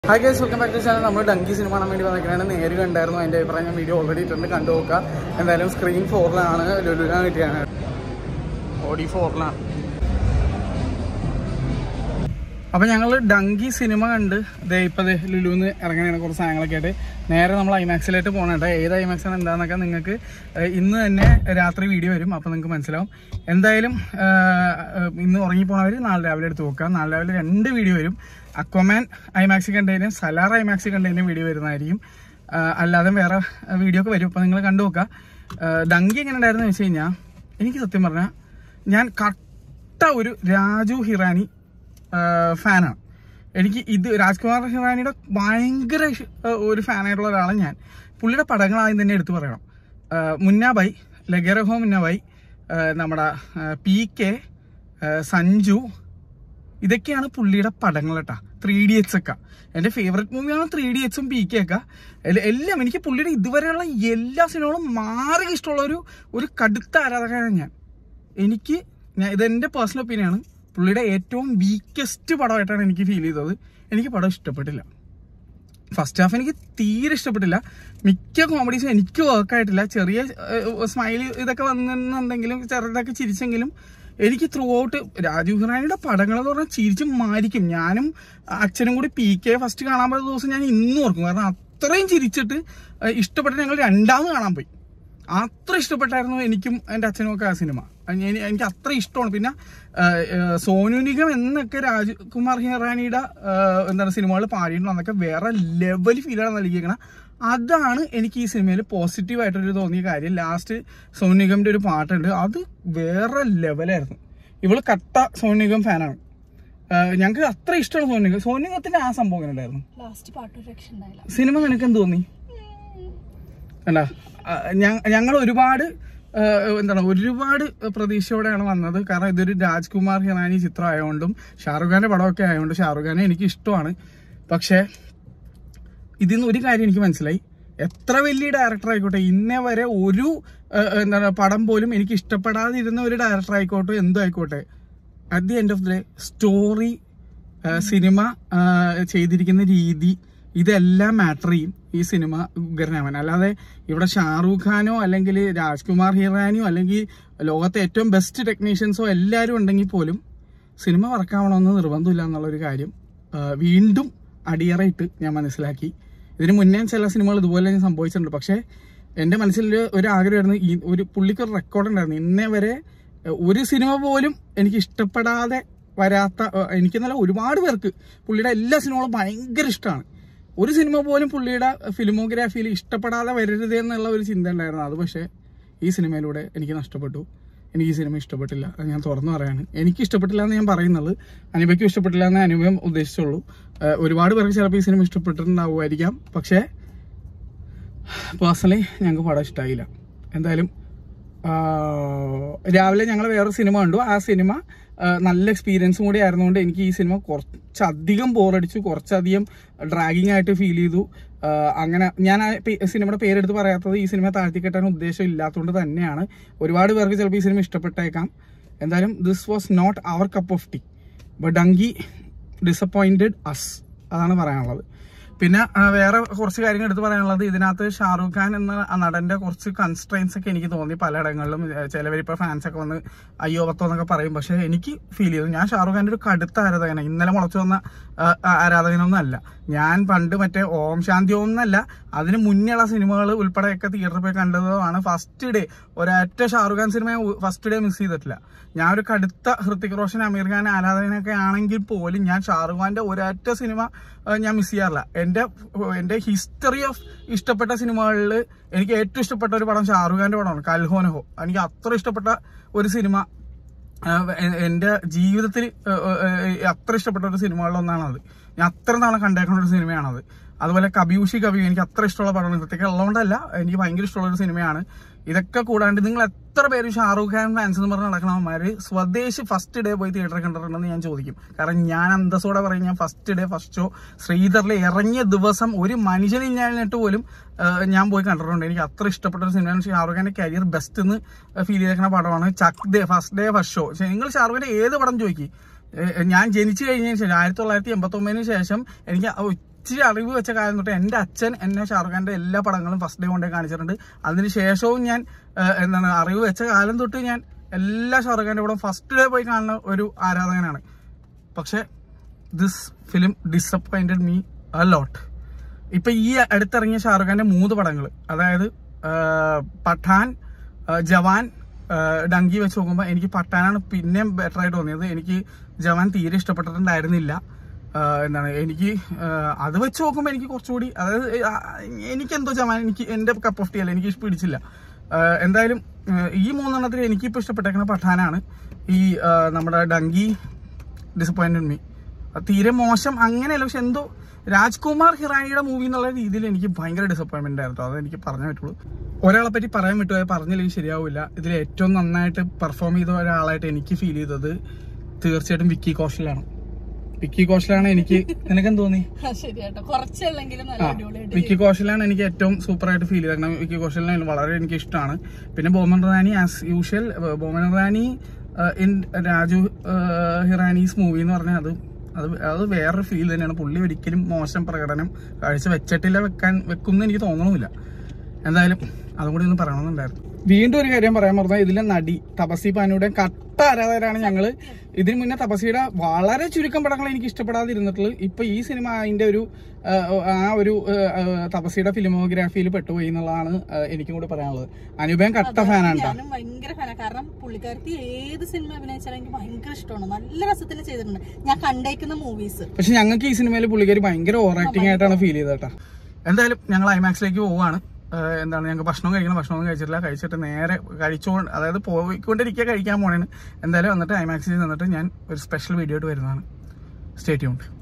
Hi guys welcome back to channel നമ്മൾ Dunki cinema കാണാൻ വേണ്ടി വന്നിരിക്കുകയാണ് നേര് കണ്ടായിരുന്നു അതിൻ്റെ അഭിപ്രായം ഞാൻ വീഡിയോ ഓൾറെഡി ഇട്ടിട്ടുണ്ട് കണ്ടു നോക്കുക എന്തായാലും സ്ക്രീൻ ഫോറിലാണ് ലുലുവിനാണ് കിട്ടിയാണ് ഓഡി ഫോറിലാണ് അപ്പം ഞങ്ങൾ ഡങ്കി സിനിമ കണ്ട് ദേ ഇപ്പം ദേ ലുലുന്ന് ഇറങ്ങുന്ന കുറച്ച് സാധനങ്ങളൊക്കെ ആയിട്ട് നേരെ നമ്മൾ ഐമാക്സിലായിട്ട് പോകണേട്ടോ ഏത് ഐമാക്സ് ആണ് എന്താണെന്നൊക്കെ നിങ്ങൾക്ക് ഏഹ്, ഇന്ന് തന്നെ രാത്രി വീഡിയോ വരും അപ്പോൾ നിങ്ങൾക്ക് മനസ്സിലാവും എന്തായാലും ഏഹ്, ഏഹ്, ഇന്ന് ഉറങ്ങിപ്പോണവർ നാളെ രാവിലെ എടുത്ത് നോക്കുക നാളെ രാവിലെ രണ്ട് വീഡിയോ വരും അക്വമാൻ ഐമാക്സ് കണ്ടതിനും സലാർ ഐമാക്സ് കണ്ടതിനും വീഡിയോ വരുന്നതായിരിക്കും ഏഹ്, അല്ലാതെ വേറെ വീഡിയോ ഒക്കെ വരും അപ്പോൾ നിങ്ങൾ കണ്ടു നോക്കുക ഏഹ്, ഡങ്കി എങ്ങനെ ഉണ്ടായിരുന്നു വെച്ച് കഴിഞ്ഞാൽ എനിക്ക് സത്യം പറഞ്ഞാൽ ഞാൻ കട്ട ഒരു രാജു ഹിറാനി ഫാനാണ് എനിക്ക് ഇത് രാജ്കുമാർ ഹിറാനിയുടെ ഭയങ്കര ഇഷ്- ആ, ഒരു ഫാനായിട്ടുള്ള ഒരാളാണ് ഞാൻ പുള്ളിയുടെ പടങ്ങൾ ആദ്യം തന്നെ എടുത്തു പറയണം ആ, മുന്നാബൈ ലഗരഹോ മുന്നാബൈ ആ, നമ്മുടെ പി കെ സഞ്ജു ഇതൊക്കെയാണ് പുള്ളിയുടെ പടങ്ങൾ കേട്ടാ ത്രീ ഡി എച്ച് ഒക്കെ എന്റെ ഫേവറേറ്റ് മൂവിയാണ് ത്രീ ഡി എച്ചും പി കെ ഒക്കെ എല്ല- എല്ലാം എനിക്ക് പുള്ളിയുടെ ഇതുവരെയുള്ള എല്ലാ സിനിമകളും മാറി ഇഷ്ടമുള്ള ഒരു ഒരു കടുത്ത ആരാധകനാണ് ഞാൻ എനിക്ക് ഞാൻ ഇതെന്റെ പേഴ്സണൽ ഒപ്പീനിയൻ ആണ് പുള്ളിയുടെ ഏറ്റവും വീക്കസ്റ്റ് പടമായിട്ടാണ് എനിക്ക് ഫീൽ ചെയ്തത് എനിക്ക് പടം ഇഷ്ടപ്പെട്ടില്ല ഫസ്റ്റ് ഹാഫ് എനിക്ക് തീരെ ഇഷ്ടപ്പെട്ടില്ല മിക്ക കോമഡീസും എനിക്ക് വർക്ക് ആയിട്ടില്ല ചെറിയ സ്മൈൽ ഇതൊക്കെ വന്നിട്ടുണ്ടെങ്കിലും ചെറുതൊക്കെ ചിരിച്ചെങ്കിലും എനിക്ക് ത്രൂ ഔട്ട് രാജീവ് ഹിറാനിയുടെ പടങ്ങൾ എന്ന് പറഞ്ഞാൽ ചിരിച്ച് മാരിക്കും ഞാനും അച്ഛനും കൂടി പി കെ ഫസ്റ്റ് കാണാൻ പോയ ദിവസം ഞാൻ ഇന്നും ഓർക്കും കാരണം അത്രയും ചിരിച്ചിട്ട് ഏഹ്, ഇഷ്ടപ്പെട്ട് ഞങ്ങൾ രണ്ടാമത് കാണാൻ പോയി അത്ര ഇഷ്ടപ്പെട്ടായിരുന്നു എനിക്കും എൻ്റെ അച്ഛനും ഒക്കെ ആ സിനിമ അഹ് എനി- എനിക്ക് അത്ര ഇഷ്ടമാണ് പിന്നെ ആഹ്, ആഹ്, സോനു നിഗം എന്നൊക്കെ രാജ്കുമാർ ഹിറാനിയുടെ ആഹ്, എന്താണ് സിനിമകൾ പാടിയിട്ടുണ്ട് അതൊക്കെ വേറെ ലെവൽ ഫീലാണ് നൽകിയേക്കണം അതാണ് എനിക്ക് ഈ സിനിമയിൽ പോസിറ്റീവായിട്ടൊരു തോന്നിയ കാര്യം ലാസ്റ്റ് സോനു നിഗമിന്റെ ഒരു പാട്ടുണ്ട് അത് വേറെ ലെവലായിരുന്നു ഇവള് കട്ട സോനു നിഗം ഫാനാണ് ഞങ്ങൾക്ക് അത്ര ഇഷ്ടമാണ് സോനു നിഗം സോനു നിഗത്തിന്റെ ആ സംഭവം എങ്ങനെ ഉണ്ടായിരുന്നു ലാസ്റ്റ് പാട്ടൊരു രക്ഷ ഉണ്ടായില്ല സിനിമ നിനക്ക് എന്ത് തോന്നി അല്ല ഞങ്ങൾ ഒരുപാട് ആ, എന്താണ് ഒരുപാട് പ്രതീക്ഷയോടെയാണ് വന്നത് കാരണം ഇതൊരു രാജ്കുമാർ ഹിറാനി ചിത്രം ആയതുകൊണ്ടും ഷാറുഖ് ഖാന്റെ പടമൊക്കെ ആയതുകൊണ്ട് ഷാറുഖ് ഖാനെ എനിക്ക് ഇഷ്ടമാണ് പക്ഷേ ഇതിൽ നിന്ന് ഒരു കാര്യം എനിക്ക് മനസ്സിലായി എത്ര വലിയ ഡയറക്ടർ ആയിക്കോട്ടെ ഇന്നേ വരെ ഒരു ആ, എന്താണ് പടം പോലും എനിക്ക് ഇഷ്ടപ്പെടാതിരുന്ന ഒരു ഡയറക്ടർ ആയിക്കോട്ടെ എന്തോ ആയിക്കോട്ടെ at the end of the day story സിനിമ ആ, ചെയ്തിരിക്കുന്ന രീതി ഇതെല്ലാം മാറ്റർ ചെയ്യും ഈ സിനിമ ഉഗ്രനാവാൻ അല്ലാതെ ഇവിടെ ഷാറൂഖ് ഖാനോ അല്ലെങ്കിൽ രാജ്കുമാർ ഹിറാനിയോ അല്ലെങ്കിൽ ലോകത്തെ ഏറ്റവും ബെസ്റ്റ് ടെക്നീഷ്യൻസോ എല്ലാവരും ഉണ്ടെങ്കിൽ പോലും സിനിമ വർക്കാവണമെന്ന് നിർബന്ധമില്ല എന്നുള്ളൊരു കാര്യം ആ, വീണ്ടും അടിയറയിട്ട് ഞാൻ മനസ്സിലാക്കി ഇതിന് മുന്നേ ചില സിനിമകൾ ഇതുപോലെ ഞാൻ സംഭവിച്ചിട്ടുണ്ട് പക്ഷേ എൻ്റെ മനസ്സിൽ ഒരു ആഗ്രഹമായിരുന്നു ഈ ഒരു പുള്ളിക്കൊരു റെക്കോർഡ് ഉണ്ടായിരുന്നു ഇന്നേ വരെ ഏഹ്, ഒരു സിനിമ പോലും എനിക്ക് ഇഷ്ടപ്പെടാതെ വരാത്ത ഏഹ്, എനിക്കെന്നല്ല ഒരുപാട് പേർക്ക് പുള്ളിയുടെ എല്ലാ സിനിമകളും ഭയങ്കര ഇഷ്ടമാണ് ഒരു സിനിമ പോലും പുള്ളിയുടെ ഫിലിമോഗ്രാഫിയിൽ ഇഷ്ടപ്പെടാതെ വരരുത് എന്നുള്ള ഒരു ചിന്ത ഉണ്ടായിരുന്നു അത് പക്ഷേ ഈ സിനിമയിലൂടെ എനിക്ക് നഷ്ടപ്പെട്ടു എനിക്ക് ഈ സിനിമ ഇഷ്ടപ്പെട്ടില്ല അത് ഞാൻ തുറന്നു പറയാണ് എനിക്ക് ഇഷ്ടപ്പെട്ടില്ല എന്ന് ഞാൻ പറയുന്നത് അനുപയ്ക്കും ഇഷ്ടപ്പെട്ടില്ല എന്ന് അനുഭവം ഉദ്ദേശിച്ചുള്ളൂ ഏഹ് ഒരുപാട് പേർക്ക് ചിലപ്പോൾ ഈ സിനിമ ഇഷ്ടപ്പെട്ടിട്ടുണ്ടാവുമായിരിക്കാം പക്ഷേ പേഴ്സണലി ഞങ്ങൾക്ക് പടം ഇഷ്ടമായില്ല എന്തായാലും ആ, രാവിലെ ഞങ്ങൾ വേറൊരു സിനിമ കണ്ടു ആ സിനിമ ആ, നല്ല എക്സ്പീരിയൻസും കൂടി ആയിരുന്നുകൊണ്ട് എനിക്ക് ഈ സിനിമ കുറച്ചധികം ബോറടിച്ചു കുറച്ചധികം ഡ്രാഗിങ് ആയിട്ട് ഫീൽ ചെയ്തു ആ, അങ്ങനെ ഞാൻ ആ പേ- സിനിമയുടെ പേരെടുത്ത് പറയാത്തത് ഈ സിനിമ താഴ്ത്തിക്കെട്ടാൻ ഉദ്ദേശം ഇല്ലാത്തതുകൊണ്ട് തന്നെയാണ് ഒരുപാട് പേർക്ക് ചിലപ്പോൾ ഈ സിനിമ ഇഷ്ടപ്പെട്ടേക്കാം എന്തായാലും this was not our cup of tea but Dunki disappointed his അതാണ് പറയാനുള്ളത് പിന്നെ ആ, വേറെ കുറച്ച് കാര്യങ്ങൾ എടുത്ത് പറയാനുള്ളത് ഇതിനകത്ത് ഷാറൂഖ് ഖാൻ എന്ന ആ നടന്റെ കുറച്ച് കൺസ്ട്രെയിൻസ് ഒക്കെ എനിക്ക് തോന്നി പലയിടങ്ങളിലും ചിലവരിപ്പോ ഫാൻസ് ഒക്കെ വന്ന് അയ്യോ പത്തോ എന്നൊക്കെ പറയും പക്ഷെ എനിക്ക് ഫീൽ ചെയ്തു ഞാൻ ഷാറൂഖ് ഖാന്റെ ഒരു കടുത്ത ആരാധകനാണ് ഇന്നലെ മുളച്ചു വന്ന ആ, ആ, ആരാധകനൊന്നും അല്ല ഞാൻ പണ്ട് മറ്റേ ഓം ശാന്തി ഓം എന്നല്ല അതിന് മുന്നേയുള്ള സിനിമകൾ ഉൾപ്പെടെയൊക്കെ തിയേറ്ററിൽ പോയി കണ്ടതാണ് ഫസ്റ്റ് ഡേ ഒരൊറ്റ ഷാറൂഖ് ഖാൻ സിനിമ ഫസ്റ്റ് ഡേ മിസ് ചെയ്തിട്ടില്ല ഞാൻ ഒരു കടുത്ത ഹൃത്തിക് റോഷൻ അമീർ ഖാൻ ആരാധകനൊക്കെ ആണെങ്കിൽ പോലും ഞാൻ ഷാറൂഖ് ഖാന്റെ ഒരൊറ്റ സിനിമ ആ, ഞാൻ മിസ് ചെയ്യാറില്ല എന്റെ എന്റെ ഹിസ്റ്ററി ഓഫ് ഇഷ്ടപ്പെട്ട സിനിമകളിൽ എനിക്ക് ഏറ്റവും ഇഷ്ടപ്പെട്ട ഒരു പടം ഷാറൂഖ് ഖാന്റെ പടമാണ് കൽഹോനഹോ എനിക്ക് അത്ര ഇഷ്ടപ്പെട്ട ഒരു സിനിമ ആ, എ- എന്റെ ജീവിതത്തിൽ ഏ, ഏ, ഏ, അത്ര ഇഷ്ടപ്പെട്ട ഒരു സിനിമകളിലൊന്നാണത് ഞാൻ അത്ര നാളെ കണ്ടേക്കുന്ന ഒരു സിനിമയാണത് അതുപോലെ കബിയൂഷി കബി എനിക്ക് അത്ര ഇഷ്ടമുള്ള പടമാണ് ഇതൊക്കെ ഉള്ളതുകൊണ്ടല്ല എനിക്ക് ഭയങ്കര ഇഷ്ടമുള്ള ഒരു സിനിമയാണ് ഇതൊക്കെ കൂടാണ്ട് നിങ്ങൾ എത്ര പേര് ഷാറൂഖ് ഖാൻ ഫാൻസ് എന്ന് പറഞ്ഞ് നടക്കണവന്മാര് സ്വദേശ് ഫസ്റ്റ് ഡേ പോയി തിയേറ്ററിൽ കണ്ടിട്ടുണ്ടെന്ന് ഞാൻ ചോദിക്കും കാരണം ഞാൻ അന്തസ്സോടെ പറയും ഞാൻ ഫസ്റ്റ് ഡേ ഫസ്റ്റ് ഷോ ശ്രീധറിൽ ഇറങ്ങിയ ദിവസം ഒരു മനുഷ്യനെ ഞാനിട്ട് പോലും ആ, ഞാൻ പോയി കണ്ടിട്ടുണ്ട് എനിക്ക് അത്ര ഇഷ്ടപ്പെട്ട ഒരു സിനിമയാണ് ഷാറൂഖ് ഖാന്റെ കരിയർ ബെസ്റ്റ് എന്ന് ഫീൽ ചെയ്തേക്കുന്ന പടമാണ് Chak De first day first show നിങ്ങൾ ഷാറൂഖ് ഖാന്റെ ഏത് പടം ചോദിക്കും ഏഹ് ഞാൻ ജനിച്ചു കഴിഞ്ഞതിന് ശേഷം ആയിരത്തി തൊള്ളായിരത്തി എൺപത്തി ഒമ്പതിന് ശേഷം എനിക്ക് ഇച്ചിരി അറിവ് വെച്ച കാലം തൊട്ട് എൻ്റെ അച്ഛൻ എന്നെ ഷാറുഖ് ഖാന്റെ എല്ലാ പടങ്ങളും ഫസ്റ്റ് ഡേ കൊണ്ടേ കാണിച്ചിട്ടുണ്ട് അതിന് ശേഷവും ഞാൻ ആ, എന്താണ് അറിവ് വെച്ച കാലം തൊട്ട് ഞാൻ എല്ലാ ഷാറുഖ് ഖാന്റെ പടം ഫസ്റ്റ് ഡേ പോയി കാണുന്ന ഒരു ആരാധകനാണ് പക്ഷെ this film disappointed me a lot ഇപ്പൊ ഈ അടുത്തിറങ്ങിയ ഷാറുഖ് ഖാന്റെ മൂന്ന് പടങ്ങൾ അതായത് ആ, പഠാൻ ആ, ജവാൻ ആ, ഡങ്കി വെച്ച് നോക്കുമ്പോൾ എനിക്ക് പഠാനാണ് പിന്നെയും ബെറ്റർ ആയിട്ട് തോന്നിയത് എനിക്ക് ജവാൻ തീരെ ഇഷ്ടപ്പെട്ടിട്ടുണ്ടായിരുന്നില്ല ആ, എന്താണ് എനിക്ക് ആ, അത് വെച്ച് നോക്കുമ്പോൾ എനിക്ക് കുറച്ചുകൂടി അതായത് ആ, എനിക്കെന്തോ ജവാൻ എനിക്ക് എൻ്റെ കപ്പ് ഓഫ് ടീ അല്ല എനിക്ക് പിടിച്ചില്ല ആ, എന്തായാലും ആ, ഈ മൂന്നെണ്ണത്തിൽ എനിക്കിപ്പോൾ ഇഷ്ടപ്പെട്ടേക്കുന്ന പഠാനാണ് ഈ ആ, നമ്മുടെ ഡങ്കി ഡിസപ്പോയിന്റഡ് മീ തീരെ മോശം അങ്ങനെയല്ല പക്ഷെ എന്തോ രാജ്കുമാർ ഹിറാനിയുടെ മൂവി എന്നുള്ള രീതിയിൽ എനിക്ക് ഭയങ്കര ഡിസപ്പോയിന്റ്മെന്റ് ആയിരുന്നു അത് എനിക്ക് പറഞ്ഞേ പറ്റുള്ളൂ ഒരാളെ പറ്റി പറയാൻ പറ്റുമോ പറഞ്ഞില്ലെങ്കിൽ ശരിയാവില്ല ഇതിൽ ഏറ്റവും നന്നായിട്ട് പെർഫോം ചെയ്ത ഒരാളായിട്ട് എനിക്ക് ഫീൽ ചെയ്തത് തീർച്ചയായിട്ടും വിക്കി കോഷലാണ് വിക്കി കോഷലാണ് എനിക്ക് നിനക്കെന്ത് തോന്നി ശരിയാട്ടോ കുറച്ചല്ലെങ്കിലും നല്ല ആ, അടിപൊളിയായിട്ട് വിക്കി കൗശലാണ് എനിക്ക് ഏറ്റവും സൂപ്പർ ആയിട്ട് ഫീൽ ചെയ്തത് കാരണം വിക്കി കൗശലിനെ വളരെ എനിക്ക് ഇഷ്ടമാണ് പിന്നെ Boman Irani as usual Boman Irani in Raju uh, Hirani's movie എന്ന് പറഞ്ഞാൽ അത് അത് അത് വേറൊരു ഫീൽ തന്നെയാണ് പുള്ളി ഒരിക്കലും മോശം പ്രകടനം കാഴ്ച വെച്ചിട്ടില്ല വെക്കാൻ വെക്കുമെന്ന് എനിക്ക് തോന്നണമില്ല എന്തായാലും അതും കൂടി ഒന്ന് പറയണമെന്നുണ്ടായിരുന്നു വീണ്ടും ഒരു കാര്യം പറയാൻ പറഞ്ഞാൽ ഇതിലെ നടി തപസി പാനുയുടെ കട്ട ആരാധകരാണ് ഞങ്ങള് ഇതിനു മുന്നേ തപസിയുടെ വളരെ ചുരുക്കം പടങ്ങൾ എനിക്ക് ഇഷ്ടപ്പെടാതിരുന്നിട്ടുള്ളൂ ഇപ്പൊ ഈ സിനിമ അതിന്റെ ഒരു ആ, ആ ഒരു ആ, തപസിയുടെ ഫിലിമോഗ്രാഫിയിൽ പെട്ടുപോയി എന്നുള്ളതാണ് ആ, എനിക്കും കൂടി പറയാനുള്ളത് അനുപയം കട്ട ഫാനാണ് ട്ടോ. ഞാനും ഭയങ്കര ഫാനാണ് കാരണം പുള്ളിക്കാരത്തി ഏത് സിനിമ അഭിനയിച്ചാലും എനിക്ക് ഭയങ്കര ഇഷ്ടമാണ് നല്ല രസത്തിൽ ചെയ്തിട്ടുണ്ട് ഞാൻ കണ്ടേക്കുന്ന മൂവീസ് പക്ഷെ ഞങ്ങൾക്ക് ഈ സിനിമയിൽ പുള്ളിക്കാരി ഭയങ്കര ഓവർ ആക്ടിങ് ആയിട്ടാണ് ഫീൽ ചെയ്തത് കേട്ടോ എന്തായാലും ഞങ്ങൾ ഐമാക്സിലേക്ക് പോവാണ് ഏഹ് എന്താണ് ഞങ്ങൾക്ക് ഭക്ഷണം കഴിക്കണം ഭക്ഷണമൊന്നും കഴിച്ചിട്ടില്ല കഴിച്ചിട്ട് നേരെ കഴിച്ചുകൊണ്ട് അതായത് പോയിക്കൊണ്ടിരിക്കുക കഴിക്കാൻ പോണേന് എന്തായാലും വന്നിട്ട് ഐമാക്സിൽ നിന്നിട്ട് ഞാൻ ഒരു സ്പെഷ്യൽ വീഡിയോ ആയിട്ട് വരുന്നതാണ് സ്റ്റേ ട്യൂൺഡ്